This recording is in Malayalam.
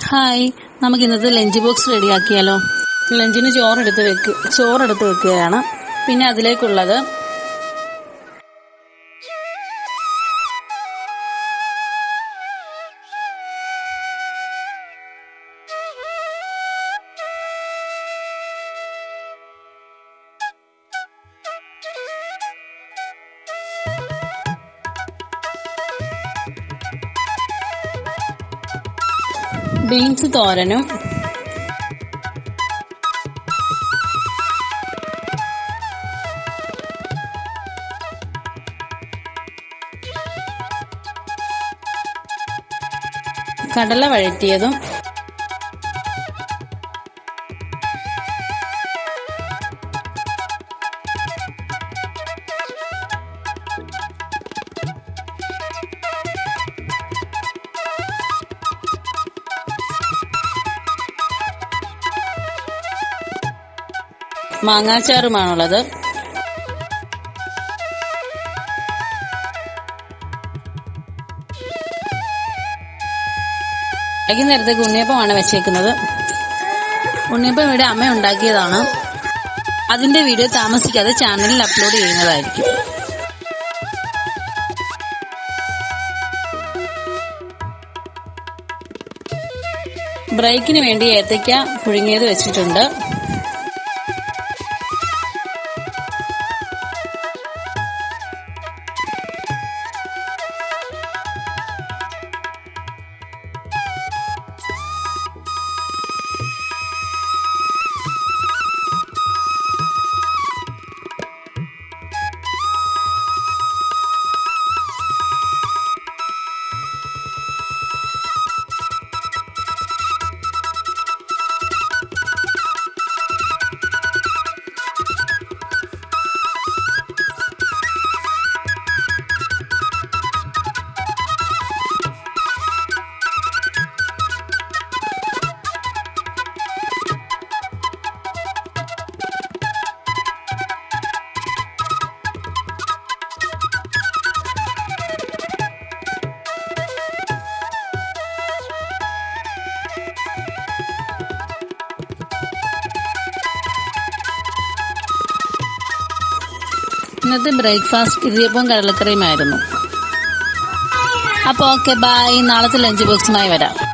ഹായ് നമുക്ക് ഇന്നത്തെ ലഞ്ച് ബോക്സ് റെഡിയാക്കിയാലോ ലഞ്ചിന് ചോറെടുത്ത് വെക്ക് ചോറെടുത്ത് വെക്കുകയാണ് പിന്നെ അതിലേക്കുള്ളത് ബീൻസ് തോരനും കടല വഴറ്റിയതും മാങ്ങാച്ചാറുമാണുള്ളത് വൈകുന്നേരത്തേക്ക് ഉണ്ണിയപ്പമാണ് വെച്ചേക്കുന്നത് ഉണ്ണിയപ്പം ഇവിടെ അമ്മ ഉണ്ടാക്കിയതാണ് അതിന്റെ വീഡിയോ താമസിക്കാതെ ചാനലിൽ അപ്ലോഡ് ചെയ്യുന്നതായിരിക്കും ബ്രേക്കിന് വേണ്ടി ഏത്തയ്ക്ക പുഴുങ്ങിയത് വെച്ചിട്ടുണ്ട് ഇന്നത്തെ ബ്രേക്ക്ഫാസ്റ്റ് ഇടിയപ്പം കടലക്കറിയുമായിരുന്നു അപ്പോൾ ഓക്കെ ബൈ നാളത്തെ ലഞ്ച് ബോക്സുമായി വരാം